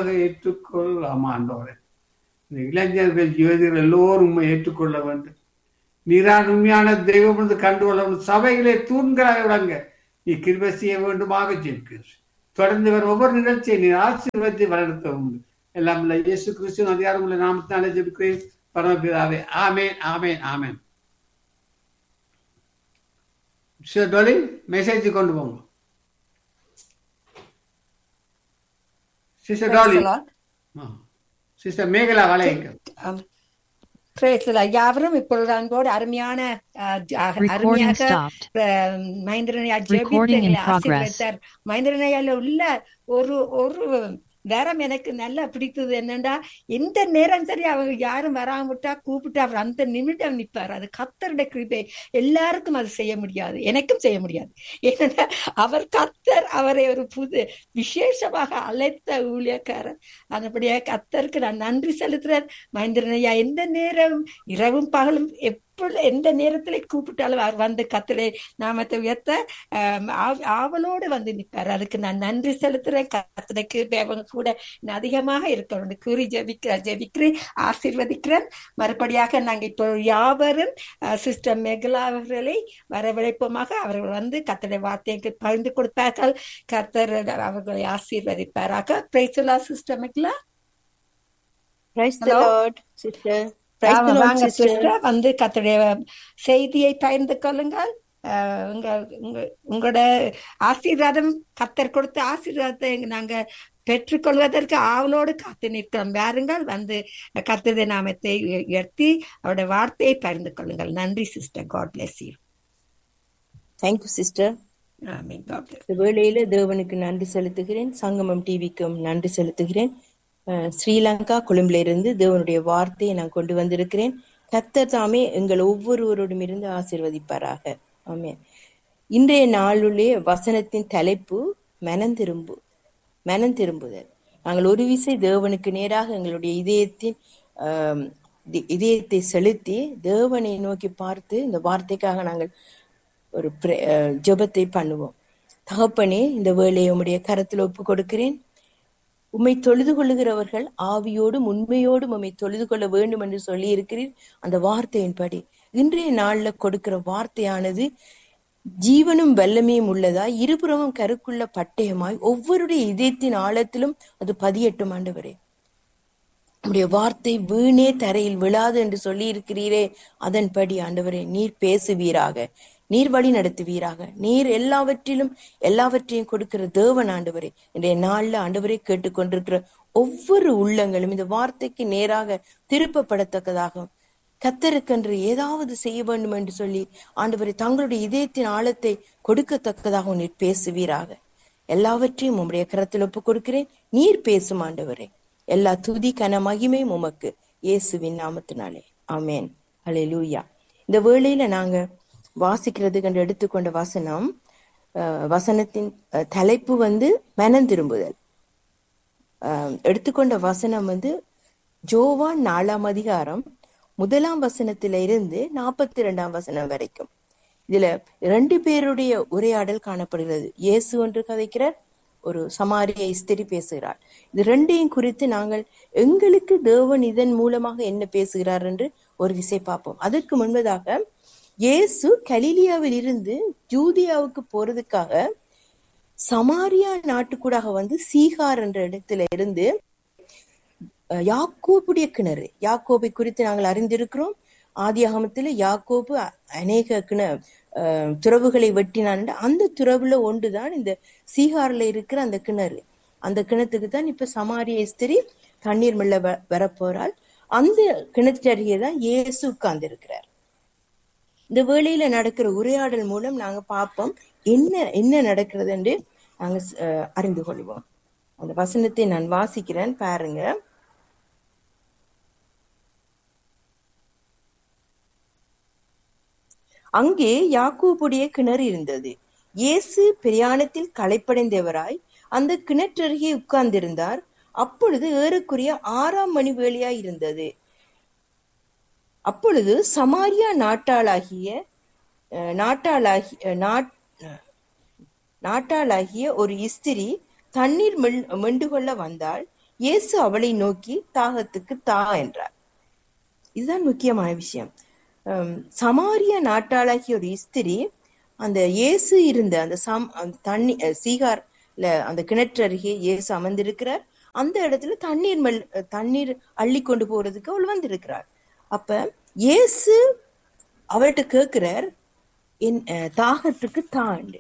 முழுதாக ஏற்றுக்கொள்ளலாம் ஆண்டவரே இந்த இளைஞர்கள் யுவதிகள் எல்லோரும் உண்மை ஏற்றுக்கொள்ள வேண்டும் நீரான் உண்மையான தெய்வம் என்று கண்டுகொள்ள வேண்டும் சபைகளே தூண்களாக விளங்க நீ கிருபை செய்ய வேண்டுமாக ஜெயிக்கிறேன் தொடர்ந்து வரும் ஒவ்வொரு நிகழ்ச்சியை நீ ஆசீர்வதித்து வளர்த்த உண்டு எல்லாம் இல்லை இயேசு கிறிஸ்துவின் அதிகாரம் உள்ள நாமத்தினாலே ஜெபிக்கிறேன் பரமபிதாவே ஆமேன் ஆமேன் ஆமேன் சரி டோலி மெசேஜ் கொண்டு போங்க sister Praise Dolly the Lord. Sister Megala வளையுங்க Um, praise the Lord. யாவரும் இப்பொழுது அன்போடு அருமையான அஹ், ஜ- Recording அருமையாக stopped. அஹ், மகேந்திரனையா Recording in ஜெபித்து progress. ஆசீர்வதித்தார் மகேந்திரனையால உள்ள ஒரு ஒரு நேரம் எனக்கு நல்லா பிடித்தது என்னன்னா எந்த நேரம் சரி அவங்க யாரும் வராம விட்டா கூப்பிட்டு அவர் அந்த நிமிடம் நிப்பார் அது கத்தருடைய கிருபை எல்லாருக்கும் அது செய்ய முடியாது எனக்கும் செய்ய முடியாது ஏன்னா அவர் கத்தர் அவரை ஒரு புது விசேஷமாக அழைத்த ஊழியக்காரர் அதுபடியா கத்தருக்கு நான் நன்றி செலுத்துறேன் மகேந்திரனையா எந்த நேரம் இரவும் பகலும் எப்பொழுது எந்த நேரத்துல கூப்பிட்டாலும் அவர் வந்து கத்தரை நாமத்தை உயர்த்த ஆம், ஆவ- ஆவலோடு வந்து நிற்பார் அதுக்கு நான் நன்றி செலுத்துறேன் கத்தனைக்கு அவங்க கூட இன்னும் அதிகமாக இருக்கணும் கூறி ஜெபிக்கிறேன் ஜெபிக்கிறேன் ஆசீர்வதிக்கிறேன் மறுபடியாக நாங்க இப்போ யாவரும் சிஸ்டர் மேகலா அவர்களை வரவழைப்போமாக அவர்கள் வந்து கத்தரை வார்த்தைக்கு பகிர்ந்து கொடுப்பார்கள் கத்தர் அவர்களை ஆசீர்வதிப்பாராக பிரைசுலா sister Megala Praise the Hello? Lord, sister. Praise the ஆமா, Lord, வாங்க sister. சிஸ்டர் வந்து கத்துடைய செய்தியை பகிர்ந்து கொள்ளுங்கள் அஹ், உங்க உங்க- உங்களோட ஆசீர்வாதம் கத்தர் கொடுத்த ஆசீர்வாதத்தை நாங்க பெற்றுக்கொள்வதற்கு ஆவலோடு காத்து நிற்கிறோம் வாருங்கள் வந்து கத்தருடைய நாமத்தை உய- உயர்த்தி அவருடைய வார்த்தையை பகிர்ந்து கொள்ளுங்கள் நன்றி sister God bless you Thank you, sister. ஆமீன் காட் பிளஸ் இந்த வேளையில தேவனுக்கு நன்றி செலுத்துகிறேன் சங்கமம் டிவிக்கும் நன்றி செலுத்துகிறேன் அஹ், ஸ்ரீலங்கா கொழும்புல இருந்து தேவனுடைய வார்த்தையை நான் கொண்டு வந்திருக்கிறேன் கர்த்தர் தாமே எங்கள் ஒவ்வொருவரோடும் இருந்து ஆசீர்வதிப்பாராக ஆமென் இன்றைய நாளுள்ளே வசனத்தின் தலைப்பு மனம் திரும்பு மனம் திரும்புதல் நாங்கள் ஒரு விசை தேவனுக்கு நேராக எங்களுடைய இதயத்தின் ஆம், தி- இதயத்தை செலுத்தி தேவனை நோக்கி பார்த்து இந்த வார்த்தைக்காக நாங்கள் ஒரு பிர- அஹ், ஜெபத்தை பண்ணுவோம் தகப்பனே இந்த வேலையை உம்முடைய கரத்தில் ஒப்பு கொடுக்கிறேன் உம்மை தொழுது கொள்ளுகிறவர்கள் ஆவியோடும் உண்மையோடும் உம்மை தொழுது கொள்ள வேண்டும் என்று சொல்லி இருக்கிறீர் அந்த வார்த்தையின்படி இன்றைய நாள்ல கொடுக்கிற வார்த்தையானது ஜீவனும் வல்லமையும் உள்ளதாய் இருபுறமும் கருக்குள்ள பட்டயமாய் ஒவ்வொருடைய இதயத்தின் ஆழத்திலும் அது பதியட்டும் ஆண்டவரே உம்முடைய வார்த்தை வீணே தரையில் விழாது என்று சொல்லி இருக்கிறீரே அதன்படி ஆண்டவரே நீர் பேசுவீராக நீர் வழி நடத்துவீராக நீர் எல்லாவற்றிலும் எல்லாவற்றையும் கொடுக்கிற தேவன் ஆண்டவரே இன்றைய நாள்ல ஆண்டவரே கேட்டுக்கொண்டிருக்கிற ஒவ்வொரு உள்ளங்களும் இந்த வார்த்தைக்கு நேராக திருப்பப்படத்தக்கதாக கத்தருக்கென்று ஏதாவது செய்ய வேண்டும் என்று சொல்லி ஆண்டவரே தங்களுடைய இதயத்தின் ஆழத்தை கொடுக்கத்தக்கதாக நீர் பேசுவீராக எல்லாவற்றையும் உம்முடைய கரத்தில் ஒப்புக் கொடுக்கிறேன் நீர் பேசும் ஆண்டவரே எல்லா துதி கன மகிமையும் உமக்கு இயேசுவின் நாமத்தினாலே ஆமென் அல்லேலூயா இந்த வேளையில நாங்க வாசிக்கிறது கண்டு எடுத்துக்கொண்ட வசனம் அஹ், வசனத்தின் அஹ், தலைப்பு வந்து மனம் திரும்புதல் அஹ், எடுத்துக்கொண்ட வசனம் வந்து ஜோவான் நாலாம் அதிகாரம் முதலாம் வசனத்தில இருந்து நாற்பத்தி ரெண்டாம் வசனம் வரைக்கும் இதுல ரெண்டு பேருடைய உரையாடல் காணப்படுகிறது இயேசு ஒன்று கதைக்கிறார் ஒரு சமாரிய ஸ்திரி பேசுகிறார் இது ரெண்டையும் குறித்து நாங்கள் எங்களுக்கு தேவன் இதன் மூலமாக என்ன பேசுகிறார் என்று ஒரு விசை பார்ப்போம் அதற்கு முன்பதாக இயேசு கலிலியாவில் இருந்து ஜூதியாவுக்கு போறதுக்காக சமாரியா நாட்டுக்கூடாக வந்து சீகார் என்ற இடத்துல இருந்து அஹ், யாக்கோபுடைய கிணறு யாக்கோபை குறித்து நாங்கள் அறிந்திருக்கிறோம் ஆதியாகமத்துல யாக்கோபு அ- அநேக கிண அஹ், துறவுகளை வெட்டினான் அந்த துறவுல ஒன்றுதான் இந்த சீகார்ல இருக்கிற அந்த கிணறு அந்த கிணத்துக்கு தான் இப்ப சமாரிய ஸ்திரி தண்ணீர் மெல்ல வ- வரப்போறாள் அந்த கிணற்று அருகே தான் இயேசு உட்கார்ந்து இருக்கிறார் இந்த வேளையில நடக்கிற உரையாடல் மூலம் நாங்க பார்ப்போம் என்ன என்ன நடக்கிறது என்று நாங்க அஹ், அறிந்து கொள்வோம் அந்த வசனத்தை நான் வாசிக்கிறேன் பாருங்க அங்கே யாக்கோபுடைய கிணறு இருந்தது இயேசு பிரயாணத்தில் களைப்படைந்தவராய் அந்த கிணற்றருகே உட்கார்ந்திருந்தார் அப்பொழுது ஏறக்குறைய ஆறாம் மணி வேளையாய் இருந்தது அப்பொழுது சமாரியா நாட்டாளாகிய அஹ், நாட்டாளாகி அஹ், நாட் நாட்டாளாகிய ஒரு இஸ்திரி தண்ணீர் மெல்- மெண்டு கொள்ள வந்தாள் இயேசு அவளை நோக்கி தாகத்துக்கு தா என்றார் இதுதான் முக்கியமான விஷயம் ஹம், சமாரிய நாட்டாளாகிய ஒரு ஸ்திரி அந்த இயேசு இருந்த அந்த சம் அந்த தண்ணி அஹ், சீகார்ல அந்த கிணற்று அருகே இயேசு அமர்ந்திருக்கிறார் அந்த இடத்துல தண்ணீர் மெல் தண்ணீர் அள்ளி கொண்டு போறதுக்கு அவள் வந்திருக்கிறார் அப்ப இயேசு அவள்கிட்ட கேட்கிறார் என் அஹ், தாகத்துக்கு தாண்டு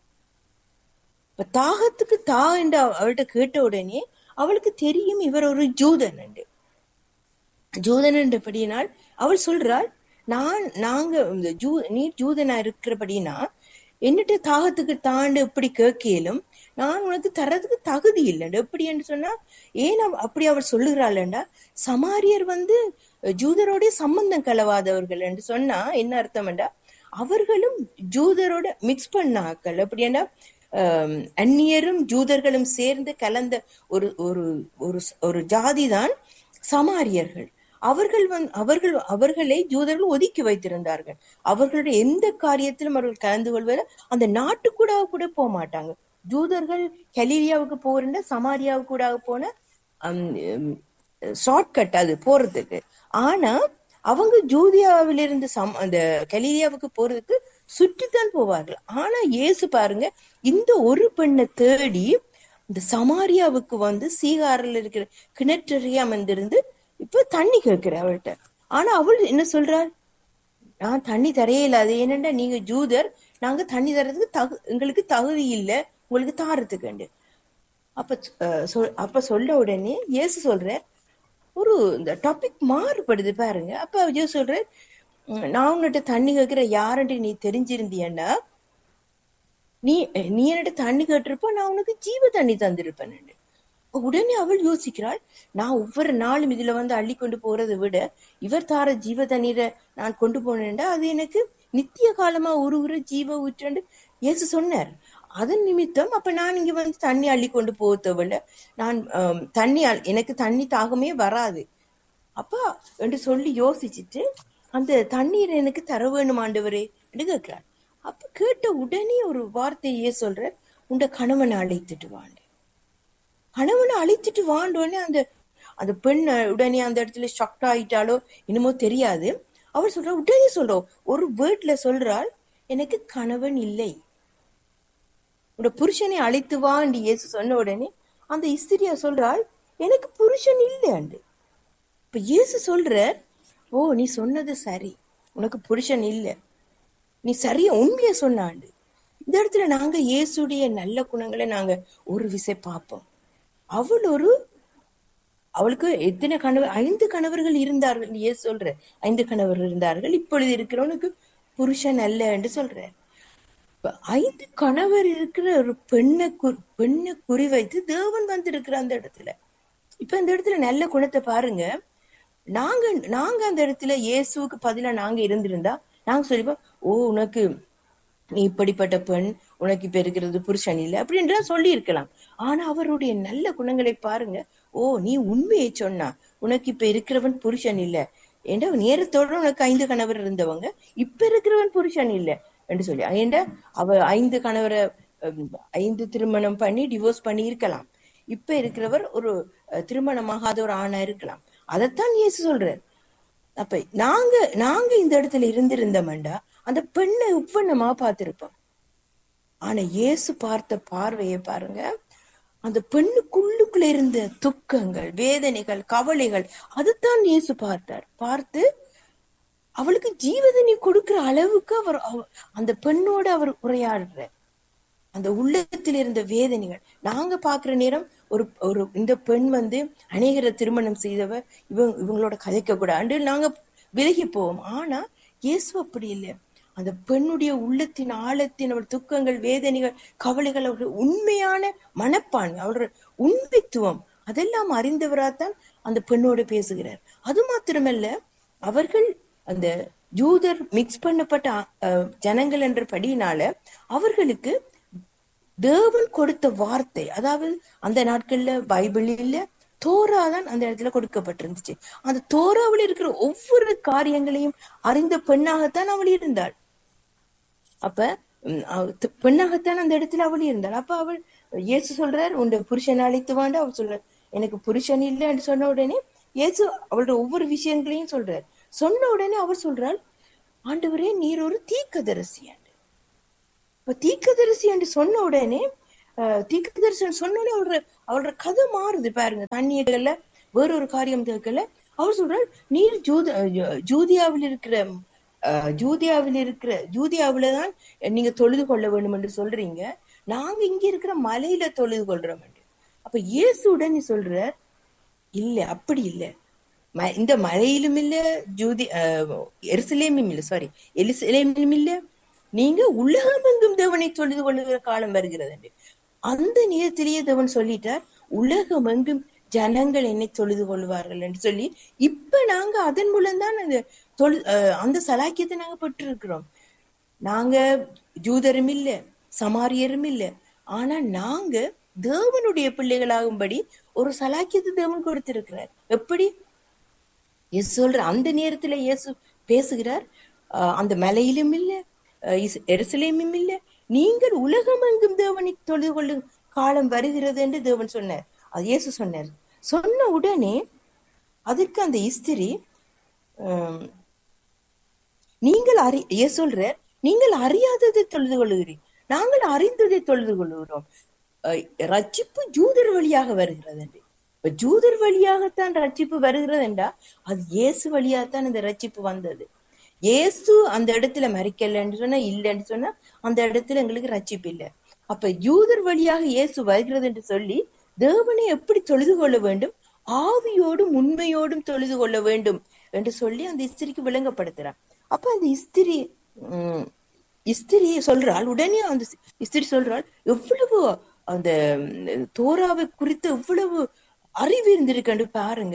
இப்ப தாகத்துக்கு தா என்று அவ- அவள்கிட்ட கேட்ட உடனே அவளுக்கு தெரியும் இவர் ஒரு ஜூதன் என்று ஜூதன் என்றபடியினால் அவள் சொல்றாள் நான் நாங்க இந்த ஜூ நீ ஜூதனா இருக்கிறபடினா என்னட்டு தாகத்துக்கு தாண்டு இப்படி கேட்கலும் நான் உனக்கு தர்றதுக்கு தகுதி இல்லைண்டு எப்படி என்று சொன்னா ஏன் அவ- அப்படி அவள் சொல்லுகிறாள்டா சமாரியர் வந்து ஜூதரோட சம்பந்தம் கலவாதவர்கள் என்று சொன்னா என்ன அர்த்தம்டா அவர்களும் ஜூதரோட மிக்ஸ் பண்ணாக்கள் அப்படின்னா ஆஹ் அந்நியரும் ஜூதர்களும் சேர்ந்து கலந்த ஒரு ஒரு ஒரு ஒரு ஜாதி தான் சமாரியர்கள் அவர்கள் வந்து அவர்கள் அவர்களை ஜூதர்கள் ஒதுக்கி வைத்திருந்தார்கள் அவர்களுடைய எந்த காரியத்திலும் அவர்கள் கலந்து கொள்வதில் அந்த நாட்டுக்கூட கூட போக மாட்டாங்க ஜூதர்கள் கலீலியாவுக்கு போறேன் சமாரியாவுக்கு கூட போன ஷார்ட்கட் அது போறதுக்கு ஆனா அவங்க ஜூதியாவிலிருந்து சம் அந்த கலீலியாவுக்கு போறதுக்கு சுற்றித்தான் போவார்கள் ஆனா இயேசு பாருங்க இந்த ஒரு பெண்ணை தேடி இந்த சமாரியாவுக்கு வந்து சீகாரில் இருக்கிற கிணற்றறிய அமர்ந்திருந்து இப்ப தண்ணி கேட்கிற அவள்கிட்ட ஆனா அவள் என்ன சொல்றாள் நான் தண்ணி தரையே இல்ல அது என்னண்டா நீங்க ஜூதர் நாங்க தண்ணி தரதுக்கு தகு எங்களுக்கு தகுதி இல்ல உங்களுக்கு தாரத்துக்கு அப்ப அஹ், சொல்- அப்ப சொல்ல உடனே இயேசு சொல்ற ஒரு இந்த டாபிக் மாறுபடுது பாருங்க அப்ப அவர் சொல்ற நான் உன்கிட்ட தண்ணி கேட்கிற யாருன்ட்டு நீ தெரிஞ்சிருந்தியன்னா நீ நீ என்கிட்ட தண்ணி கேட்டிருப்ப நான் உனக்கு ஜீவ தண்ணி தந்திருப்பேன் உடனே அவள் யோசிக்கிறாள் நான் ஒவ்வொரு நாளும் இதுல வந்து அள்ளி கொண்டு போறதை விட இவர் தார ஜீவ தண்ணீரை நான் கொண்டு போனேன்டா அது எனக்கு நித்திய காலமா உருகுற ஜீவ ஊற்றண்டு இயேசு சொன்னார் அதன் நிமித்தம் அப்ப நான் இங்க வந்து தண்ணி அள்ளி கொண்டு போக தேவையில்ல நான் ஆம், தண்ணி அள்- எனக்கு தண்ணி தாகமே வராது அப்பா என்று சொல்லி யோசிச்சுட்டு அந்த தண்ணீர் எனக்கு தர வேணும் ஆண்டவரே என்று கேட்கிறார் அப்ப கேட்ட உடனே ஒரு வார்த்தையே சொல்ற உண்ட கணவனை அழைத்துட்டு வாண்டு கணவனை அழைத்துட்டு வாண்டோடனே அந்த அந்த பெண் உடனே அந்த இடத்துல ஷாக்ட் ஆயிட்டாலோ என்னமோ தெரியாது அவள் சொல்றா உடனே சொல்றோம் ஒரு வேர்ட்ல சொல்றாள் எனக்கு கணவன் இல்லை உன்னோட புருஷனை அழைத்து வாண்டி இயேசு சொன்ன உடனே அந்த இஸ்திரியா சொல்றாள் எனக்கு புருஷன் இல்லையாண்டு இப்ப இயேசு சொல்றார் ஓ நீ சொன்னது சரி உனக்கு புருஷன் இல்ல நீ சரியா உண்மையா சொன்னாண்டு இந்த இடத்துல நாங்க இயேசுடைய நல்ல குணங்களை நாங்க ஒரு விசை பார்ப்போம் அவள் ஒரு அவளுக்கு எத்தனை கணவர் ஐந்து கணவர்கள் இருந்தார்கள் இயேசு சொல்ற ஐந்து கணவர் இருந்தார்கள் இப்பொழுது இருக்கிறவனுக்கு புருஷன் அல்ல என்று சொல்றார் இப்ப ஐந்து கணவர் இருக்கிற ஒரு பெண்ணை குறி பெண்ணை குறிவைத்து தேவன் வந்து இருக்கிற அந்த இடத்துல இப்ப இந்த இடத்துல நல்ல குணத்தை பாருங்க நாங்க நாங்க அந்த இடத்துல இயேசுவுக்கு பதிலா நாங்க இருந்திருந்தா நாங்க சொல்லிப்போம் ஓ உனக்கு நீ இப்படிப்பட்ட பெண் உனக்கு இப்ப இருக்கிறது புருஷன் இல்லை அப்படின்றா சொல்லி இருக்கலாம் ஆனா அவருடைய நல்ல குணங்களை பாருங்க ஓ நீ உண்மையை சொன்னா உனக்கு இப்ப இருக்கிறவன் புருஷன் இல்ல ஏண்டா நேரத்தோட உனக்கு ஐந்து கணவர் இருந்தவங்க இப்ப இருக்கிறவன் புருஷன் இல்ல என்று சொல்லி ஏண்டா அவ ஐந்து கணவரை ஹம், ஐந்து திருமணம் பண்ணி டிவோர்ஸ் பண்ணி இருக்கலாம் இப்ப இருக்கிறவர் ஒரு அஹ், திருமணமாகாத ஒரு ஆணா இருக்கலாம் அதைத்தான் இயேசு சொல்றார் அப்ப நாங்க நாங்க இந்த இடத்துல இருந்திருந்தோம்டா அந்த பெண்ணை உப்பண்ணமா பார்த்திருப்போம் ஆனா இயேசு பார்த்த பார்வையை பாருங்க அந்த பெண்ணுக்குள்ளுக்குள்ள இருந்த துக்கங்கள் வேதனைகள் கவலைகள் அதுதான் இயேசு பார்த்தார் பார்த்து அவளுக்கு ஜீவதனி கொடுக்கிற அளவுக்கு அவர் அவ- அந்த பெண்ணோட அவர் உரையாடுறார் அந்த உள்ளத்தில் இருந்த வேதனைகள் நாங்க பாக்குற நேரம் ஒரு ஒரு இந்த பெண் வந்து அநேகரை திருமணம் செய்தவ இவங்க இவங்களோட கதைக்க கூடாது நாங்க விலகி போவோம் ஆனா இயேசு அப்படி இல்லை அந்த பெண்ணுடைய உள்ளத்தின் ஆழத்தின் அவள் துக்கங்கள் வேதனைகள் கவலைகள் அவருடைய உண்மையான மனப்பான்மை அவருடைய உண்மைத்துவம் அதெல்லாம் அறிந்தவராத்தான் அந்த பெண்ணோடு பேசுகிறார் அது மாத்திரமல்ல அவர்கள் அந்த ஜூதர் மிக்ஸ் பண்ணப்பட்ட அஹ், ஜனங்கள் என்ற படியினால அவர்களுக்கு தேவன் கொடுத்த வார்த்தை அதாவது அந்த நாட்கள்ல பைபிளில் தோரா தான் அந்த இடத்துல கொடுக்கப்பட்டிருந்துச்சு அந்த தோராவில் இருக்கிற ஒவ்வொரு காரியங்களையும் அறிந்த பெண்ணாகத்தான் அவள் இருந்தாள் அப்ப உம், அவ- த- பெண்ணாகத்தான் அந்த இடத்துல அவள் இருந்தாள் அப்ப அவள் இயேசு சொல்றார் உன் புருஷனை அழைத்து வாண்டு அவள் சொல்றார் எனக்கு புருஷன் இல்லைன்னு சொன்ன உடனே இயேசு அவளோட ஒவ்வொரு விஷயங்களையும் சொல்றார் சொன்ன உடனே அவர் சொல்றாள் ஆண்டவரே நீர் ஒரு தீக்கதரிசி இப்ப தீக்கதரிசி என்று சொன்ன உடனே அஹ், தீர்க்கதரிசனம் சொன்ன உடனே அவரோட அவரோட கதை மாறுது பாருங்க தண்ணியர்கள்ல வேறொரு காரியம் கேட்கல அவர் சொல்றார் நீர் ஜூத ஜூ- ஜூதியாவில் இருக்கிற அஹ், ஜூதியாவில் இருக்கிற ஜூதியாவில தான் நீங்க தொழுது கொள்ள வேண்டும் என்று சொல்றீங்க நாங்க இங்க இருக்கிற மலையில தொழுது கொள்றோம் என்று. அப்ப இயேசு உடனே சொல்றார் இல்ல அப்படி இல்ல ம- இந்த மலையிலும் இல்ல ஜூதி அஹ், எருசலேமும் இல்ல சாரி எருசலேமும் இல்ல நீங்க உலகமெங்கும் தேவனை தொழுது கொள்ளுகிற காலம் வருகிறது என்று. அந்த நேரத்திலேயே தேவன் சொல்லிட்டார் உலகமெங்கும் ஜனங்கள் என்னை தொழுது கொள்வார்கள் என்று சொல்லி இப்ப நாங்க அதன் மூலம் தான் அந்த தொழு அஹ், அந்த சலாக்கியத்தை நாங்க பெற்றிருக்கிறோம் நாங்க ஜூதரும் இல்ல சமாரியரும் இல்ல ஆனா நாங்க தேவனுடைய பிள்ளைகளாகும்படி ஒரு சலாக்கியத்தை தேவன் கொடுத்திருக்கிறார் எப்படி இயேசு சொல்ற அந்த நேரத்துல இயேசு பேசுகிறார் ஆஹ் அந்த மலையிலும் இல்ல ஆஹ் இஸ்- எருசலேமும் இல்ல நீங்கள் உலகமெங்கும் தேவனை தொழுது கொள்ளும் காலம் வருகிறது என்று தேவன் சொன்னார் அது இயேசு சொன்னார் சொன்ன உடனே அதற்கு அந்த இஸ்திரி ஆம், நீங்கள் அறி இயேசு சொல்றார் நீங்கள் அறியாததை தொழுது கொள்ளுகிறீர் நாங்கள் அறிந்ததை தொழுது கொள்ளுகிறோம் அஹ் ரட்சிப்பு ஜூதர் வழியாக வருகிறது என்று இப்ப ஜூதர் வழியாகத்தான் ரட்சிப்பு வருகிறது என்றா அது இயேசு வழியாகத்தான் இந்த ரட்சிப்பு வந்தது இயேசு அந்த இடத்துல மறிக்கலன்னு சொன்னா இல்லைன்னு சொன்னா அந்த இடத்துல எங்களுக்கு ரட்சிப்பு இல்லை அப்ப யூதர் வழியாக இயேசு வருகிறது என்று சொல்லி தேவனை எப்படி தொழுது கொள்ள வேண்டும் ஆவியோடும் உண்மையோடும் தொழுது கொள்ள வேண்டும் என்று சொல்லி அந்த இஸ்திரிக்கு விளங்கப்படுத்துறார் அப்ப அந்த இஸ்திரி உம் இஸ்திரி சொல்றாள் உடனே அந்த இஸ்திரி சொல்றாள் எவ்வளவு அந்த உம், தோராவை குறித்து எவ்வளவு அறிவு இருந்திருக்கண்டு பாருங்க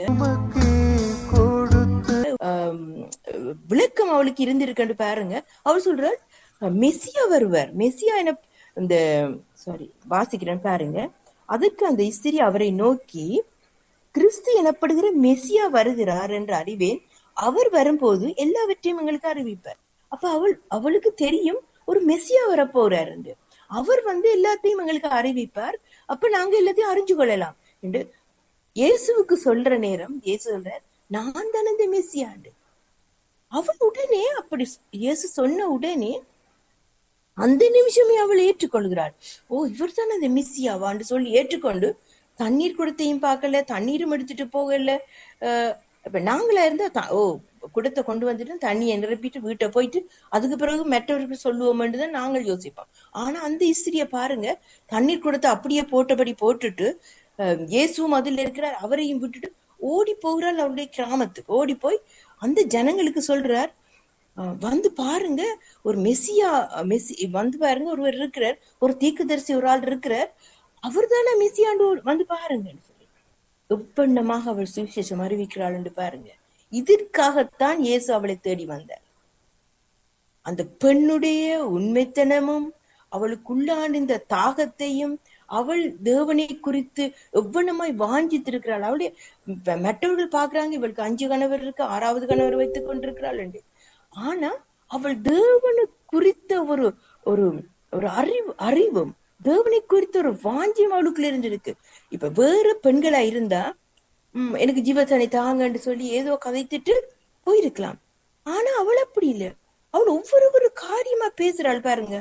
ஆம், விளக்கம் அவளுக்கு இருந்திருக்கண்டு பாருங்க அவள் சொல்றாள் மெஸ்ஸியா வருவார் மெஸ்ஸியா என இந்த சாரி வாசிக்கிறேன் பாருங்க அதுக்கு அந்த இஸ்திரி அவரை நோக்கி கிறிஸ்து எனப்படுகிற மெஸ்ஸியா வருகிறார் என்று அறிவேன் அவர் வரும்போது எல்லாவற்றையும் எங்களுக்கு அறிவிப்பார் அப்ப அவள் அவளுக்கு தெரியும் ஒரு மெஸ்ஸியா வரப்போறார் என்று அவர் வந்து எல்லாத்தையும் எங்களுக்கு அறிவிப்பார் அப்ப நாங்க எல்லாத்தையும் அறிஞ்சு கொள்ளலாம் என்று இயேசுவுக்கு சொல்ற நேரம் இயேசு சொல்றார் நான் தானே இந்த மெஸ்ஸியாண்டு அவள் உடனே அப்படி இயேசு சொன்ன உடனே அந்த நிமிஷமே அவள் ஏற்றுக்கொள்கிறாள் ஓ இவர் தான் அந்த மிஸ்ஸியாவான்னு சொல்லி ஏற்றுக்கொண்டு தண்ணீர் குடத்தையும் பார்க்கல தண்ணீரும் எடுத்துட்டு போகல அஹ் இப்ப நாங்களா இருந்தா த- ஓ குடத்தை கொண்டு வந்துட்டு தண்ணியை நிரப்பிட்டு வீட்டை போயிட்டு அதுக்கு பிறகு மற்றவருக்கு சொல்லுவோம்னு தான் நாங்கள் யோசிப்போம் ஆனா அந்த இஸ்திரிய பாருங்க தண்ணீர் குடத்தை அப்படியே போட்டபடி போட்டுட்டு அஹ், இயேசுவும் அதில் இருக்கிறார் அவரையும் விட்டுட்டு ஓடி போகிறாள் அவருடைய கிராமத்துக்கு ஓடி போய் அந்த ஜனங்களுக்கு சொல்றார் அஹ் வந்து பாருங்க ஒரு மெஸ்ஸியா அஹ் மெஸ்ஸி வந்து பாருங்க ஒருவர் இருக்கிறார் ஒரு தீர்க்கதரிசி ஒரு ஆள் இருக்கிறார் அவர் தானே மெஸ்ஸியாண்டு வந்து பாருங்கன்னு சொல்லி எப்பண்ணமாக அவள் சுவிசேஷம் அறிவிக்கிறாள் என்று பாருங்க இதற்காகத்தான் இயேசு அவளை தேடி வந்தார் அந்த பெண்ணுடைய உண்மைத்தனமும் அவளுக்குள்ளான இந்த தாகத்தையும் அவள் தேவனை குறித்து எவ்வளமாய் வாஞ்சித்திருக்கிறாள் அவளுடைய இப்ப மற்றவர்கள் பாக்குறாங்க இவளுக்கு அஞ்சு கணவர் இருக்கு ஆறாவது கணவர் வைத்துக் கொண்டிருக்கிறாள் என்று ஆனா அவள் தேவனை குறித்த ஒரு ஒரு ஒரு அறிவு அறிவும் தேவனை குறித்த ஒரு வாஞ்சியம் அவளுக்குள்ள இருந்திருக்கு இப்ப வேற பெண்களா இருந்தா உம் எனக்கு ஜீவத்தனை தாங்கன்னு சொல்லி ஏதோ கதைத்துட்டு போயிருக்கலாம் ஆனா அவள் அப்படி இல்ல அவள் ஒவ்வொரு ஒரு காரியமா பேசுறாள் பாருங்க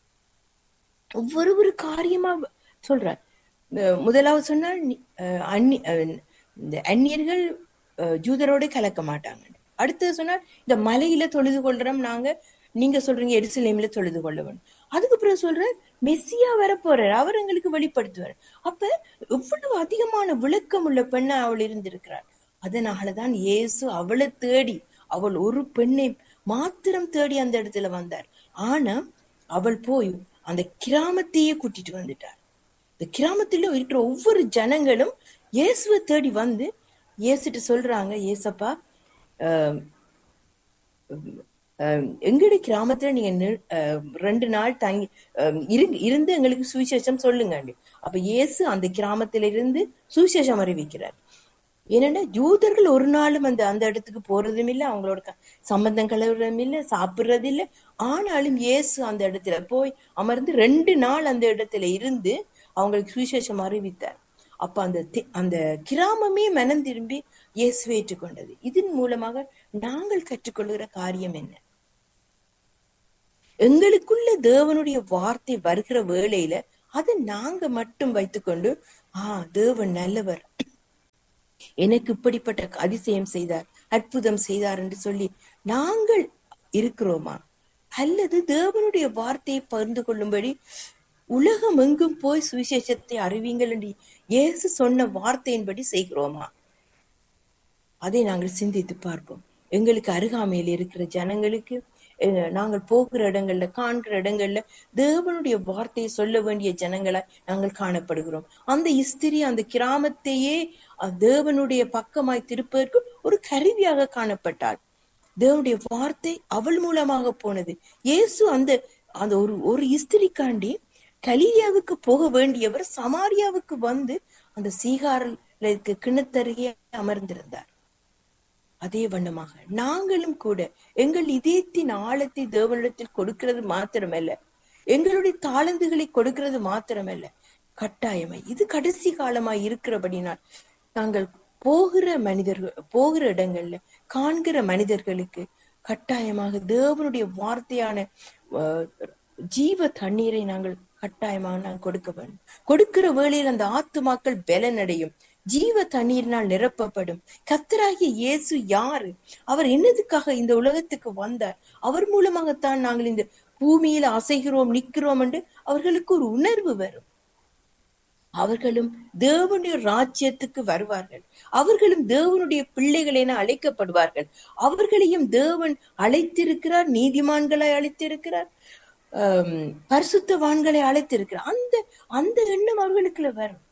ஒவ்வொரு ஒரு காரியமா சொல்றாள் அஹ் முதலாவது சொன்னால் நீ- அஹ் அந்நி- அஹ் இந்த அந்நியர்கள் அஹ் ஜூதரோட கலக்க மாட்டாங்க அடுத்தது சொன்னால் இந்த மலையில தொழுது கொள்றோம் நாங்க நீங்க சொல்றீங்க எருசலேம்ல தொழுது கொள்ள வேணும் அதுக்கு பிறகு சொல்ற மெஸ்ஸியா வர போறார் அவர் எங்களுக்கு வெளிப்படுத்துவார் அப்ப எவ்வளவு அதிகமான விளக்கம் உள்ள பெண்ணா அவள் இருந்திருக்கிறாள் அதனாலதான் இயேசு அவளை தேடி அவள் ஒரு பெண்ணை மாத்திரம் தேடி அந்த இடத்துல வந்தார் ஆனா அவள் போய் அந்த கிராமத்தையே கூட்டிட்டு வந்துட்டார் இந்த கிராமத்துல இருக்கிற ஒவ்வொரு ஜனங்களும் இயேசுவை தேடி வந்து இயேசுட்டு சொல்றாங்க ஏசப்பா ஆஹ் ஆஹ் எங்களுடைய கிராமத்துல நீங்க நி- ஆஹ் ரெண்டு நாள் தங்கி ஆஹ் இரு- இருந்து எங்களுக்கு சுவிசேஷம் சொல்லுங்க அப்ப இயேசு அந்த கிராமத்தில இருந்து சுவிசேஷம் அறிவிக்கிறார் ஏனென்றா யூதர்கள் ஒரு நாளும் அந்த அந்த இடத்துக்கு போறதும் இல்லை அவங்களோட க- சம்பந்தம் கலவுறதும் இல்லை சாப்பிடுறது இல்லை ஆனாலும் இயேசு அந்த இடத்துல போய் அமர்ந்து ரெண்டு நாள் அந்த இடத்துல இருந்து அவங்களுக்கு சுவிசேஷம் அறிவித்தார் அப்ப அந்த தி- அந்த கிராமமே மனம் திரும்பி இயேசுவை ஏற்றுக்கொண்டது இதன் மூலமாக நாங்கள் கற்றுக்கொள்கிற காரியம் என்ன எங்களுக்குள்ள தேவனுடைய வார்த்தை வருகிற வேளையில அதை நாங்க மட்டும் வைத்துக்கொண்டு ஆ தேவன் நல்லவர் எனக்கு இப்படிப்பட்ட அதிசயம் செய்தார் அற்புதம் செய்தார் என்று சொல்லி நாங்கள் இருக்கிறோமா அல்லது தேவனுடைய வார்த்தையை பகிர்ந்து கொள்ளும்படி உலகம் எங்கும் போய் சுவிசேஷத்தை அறிவீங்கள் என்று இயேசு சொன்ன வார்த்தையின்படி செய்கிறோமா அதை நாங்கள் சிந்தித்து பார்ப்போம் எங்களுக்கு அருகாமையில் இருக்கிற ஜனங்களுக்கு அஹ், நாங்கள் போகிற இடங்கள்ல காண்கிற இடங்கள்ல தேவனுடைய வார்த்தையை சொல்ல வேண்டிய ஜனங்களாய் நாங்கள் காணப்படுகிறோம் அந்த இஸ்திரி அந்த கிராமத்தையே அஹ், தேவனுடைய பக்கமாய் திருப்பதற்கு ஒரு கருவியாக காணப்பட்டாள் தேவனுடைய வார்த்தை அவள் மூலமாக போனது இயேசு அந்த அந்த ஒரு ஒரு இஸ்திரிக்காண்டி கலீலியாவுக்கு போக வேண்டியவர் சமாரியாவுக்கு வந்து அந்த சீகாரலுக்கு கிணத்தருகே அமர்ந்திருந்தார் அதே வண்ணமாக நாங்களும் கூட எங்கள் இதயத்தின் ஆழத்தை தேவனிடத்தில் கொடுக்கிறது மாத்திரமல்ல எங்களுடைய தாளந்துகளை கொடுக்கிறது மாத்திரமல்ல கட்டாயமாய் இது கடைசி காலமாய் இருக்கிறபடினால் நாங்கள் போகிற மனிதர்கள் போகிற இடங்கள்ல காண்கிற மனிதர்களுக்கு கட்டாயமாக தேவனுடைய வார்த்தையான அஹ், ஜீவ தண்ணீரை நாங்கள் கட்டாயமாக நாங்கள் கொடுக்க வேண்டும் கொடுக்கிற வேளையில் அந்த ஆத்துமாக்கள் பலனடையும் ஜீவ தண்ணீரினால் நிரப்பப்படும் கத்தராகிய இயேசு யாரு அவர் என்னதுக்காக இந்த உலகத்துக்கு வந்தார் அவர் மூலமாகத்தான் நாங்கள் இந்த பூமியில அசைகிறோம் நிக்கிறோம் என்று அவர்களுக்கு ஒரு உணர்வு வரும் அவர்களும் தேவனுடைய ராஜ்யத்துக்கு வருவார்கள் அவர்களும் தேவனுடைய பிள்ளைகள் என அழைக்கப்படுவார்கள் அவர்களையும் தேவன் அழைத்திருக்கிறார் நீதிமான்களை அழைத்திருக்கிறார் ஆம், பரிசுத்தவான்களை அழைத்திருக்கிறார் அந்த அந்த எண்ணம் அவர்களுக்குள்ள வரும்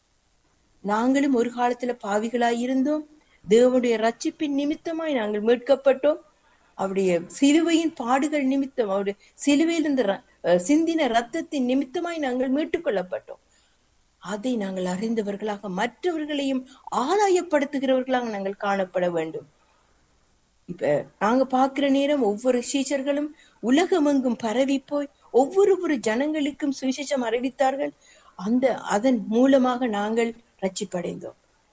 நாங்களும் ஒரு காலத்துல பாவிகளாய் இருந்தோம் தேவனுடைய ரட்சிப்பின் நிமித்தமாய் நாங்கள் மீட்கப்பட்டோம் அவருடைய சிலுவையின் பாடுகள் நிமித்தம் அவருடைய சிலுவையில் இருந்த ர- அஹ் சிந்தின ரத்தத்தின் நிமித்தமாய் நாங்கள் மீட்டுக் கொள்ளப்பட்டோம் அதை நாங்கள் அறிந்தவர்களாக மற்றவர்களையும் ஆதாயப்படுத்துகிறவர்களாக நாங்கள் காணப்பட வேண்டும் இப்ப நாங்க பார்க்கிற நேரம் ஒவ்வொரு சீஷர்களும் உலகமெங்கும் பரவி போய் ஒவ்வொரு ஒரு ஜனங்களுக்கும் சுவிசேஷம் அறிவித்தார்கள் அந்த அதன் மூலமாக நாங்கள் ரட்சிப்படைந்தோம்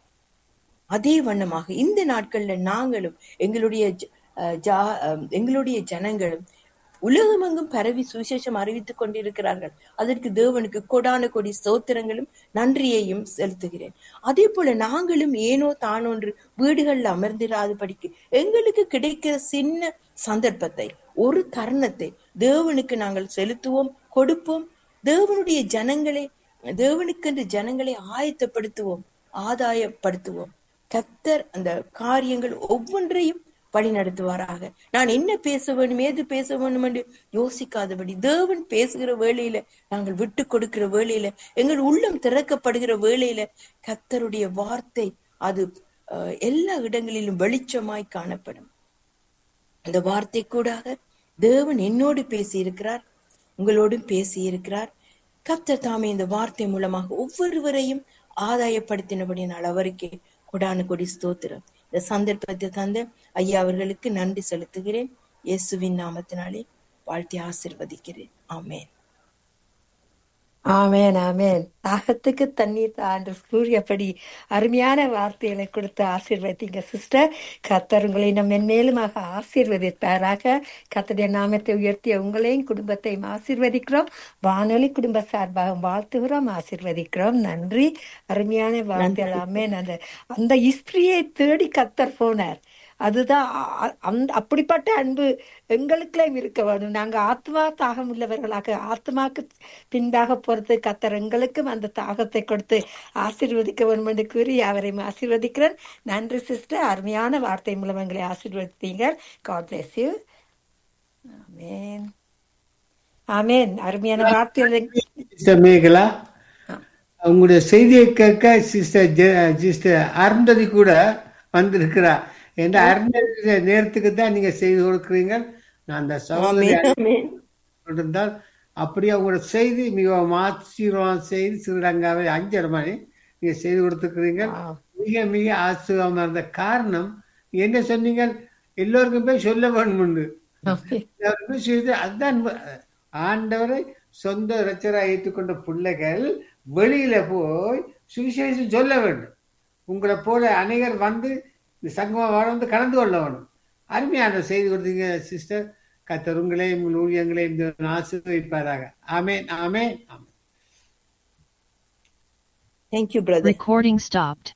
அதே வண்ணமாக இந்த நாட்கள்ல நாங்களும் எங்களுடைய ஜ- அஹ் ஜா- அஹ் எங்களுடைய ஜனங்களும் உலகமெங்கும் பரவி சுவிசேஷம் அறிவித்துக் கொண்டிருக்கிறார்கள் அதற்கு தேவனுக்கு கொடான கொடி ஸ்தோத்திரங்களும் நன்றியையும் செலுத்துகிறேன் அதே போல நாங்களும் ஏனோ தானொன்று வீடுகளில் அமர்ந்திராதபடிக்கு எங்களுக்கு கிடைக்கிற சின்ன சந்தர்ப்பத்தை ஒரு தருணத்தை தேவனுக்கு நாங்கள் செலுத்துவோம் கொடுப்போம் தேவனுடைய ஜனங்களை தேவனுக்கென்று ஜனங்களை ஆயத்தப்படுத்துவோம் ஆதாயப்படுத்துவோம் கத்தர் அந்த காரியங்கள் ஒவ்வொன்றையும் வழி நடத்துவாராக நான் என்ன பேச வேண்டும் ஏது பேச வேண்டும் என்று யோசிக்காதபடி தேவன் பேசுகிற வேளையில நாங்கள் விட்டு கொடுக்கிற வேளையில எங்கள் உள்ளம் திறக்கப்படுகிற வேளையில கத்தருடைய வார்த்தை அது அஹ், எல்லா இடங்களிலும் வெளிச்சமாய் காணப்படும் அந்த வார்த்தை கூடாக தேவன் என்னோடு பேசி இருக்கிறார் உங்களோடும் பேசி இருக்கிறார் கர்த்தர் தாமே இந்த வார்த்தை மூலமாக ஒவ்வொருவரையும் ஆதாயப்படுத்தினபடினால் அவருக்கே கொடான கொடி ஸ்தோத்திரம் இந்த சந்தர்ப்பத்தை தந்த ஐயா அவர்களுக்கு நன்றி செலுத்துகிறேன் இயேசுவின் நாமத்தினாலே வாழ்த்தி ஆசிர்வதிக்கிறேன் ஆமென் ஆமென் ஆமென் தாகத்துக்கு தண்ணீர் தாண்டு சூரியப்படி அருமையான வார்த்தைகளை கொடுத்து ஆசீர்வதிங்க சிஸ்டர் கத்தர் உங்களை நம்ம மென்மேலுமாக ஆசீர்வதிப்பாராக கத்தருடைய நாமத்தை உயர்த்திய உங்களையும் குடும்பத்தையும் ஆசீர்வதிக்கிறோம் வானொலி குடும்ப சார்பாக வாழ்த்துகிறோம் ஆசீர்வதிக்கிறோம் நன்றி அருமையான வார்த்தைகள் ஆமென் அந்த அந்த இஸ்திரியை தேடி கத்தர் போனார் அதுதான் அ- அ- அந்த அப்படிப்பட்ட அன்பு எங்களுக்குள்ளேயும் இருக்க வேண்டும் நாங்க ஆத்மா தாகம் உள்ளவர்களாக ஆத்மாக்கு பின்பாக போறது கத்தர் எங்களுக்கும் அந்த தாகத்தை கொடுத்து ஆசீர்வதிக்க வேண்டும் என்று கூறி அவரையும் ஆசீர்வதிக்கிறேன் நன்றி சிஸ்டர் அருமையான வார்த்தை மூலம் எங்களை ஆசீர்வதித்தீங்க காட் பிளஸ் யூ ஆமேன் ஆமேன் அருமையான வார்த்தைகளை சிஸ்டர் மேகலா உங்களுடைய செய்தியை கேட்க சிஸ்டர் ஜெ- சிஸ்டர் அருந்ததி கூட வந்திருக்கிறா என்ற அருந்ததி நேரத்துக்கு தான் நீங்க செய்து கொடுக்குறீங்க நான் அந்த சகோதரி ஆமென் ஆமென் இருந்தால் அப்படியே உங்களோட செய்தி மிகவும் ஆச்சரியமான செய்தி ஸ்ரீலங்காவை அஞ்சரை மணி நீங்க செய்து கொடுத்துருக்கிறீங்க Wow. மிக மிக ஆச்சரியமா இருந்த காரணம் என்ன சொன்னீங்க எல்லோருக்கும் போய் சொல்ல வேணும்னு ஆமென். எல்லாருக்கும் செய்து அதுதான் ஆண்டவரை சொந்த இரட்சராக ஏற்றுக்கொண்ட பிள்ளைகள் வெளியில போய் சுவிசேஷம் சொல்ல வேண்டும் உங்களை போல அநேகர் வந்து இந்த சங்கம வாழ வந்து கலந்து கொள்ள வேணும் அருமையான செய்தி கொடுத்தீங்க சிஸ்டர் கத்தர் உங்களையும் உங்கள் ஊழியங்களையும் தேவன் ஆசீர்வதிப்பாராக ஆமென் ஆமென் ஆமென் தேங்க்யூ பிரதர் Recording stopped.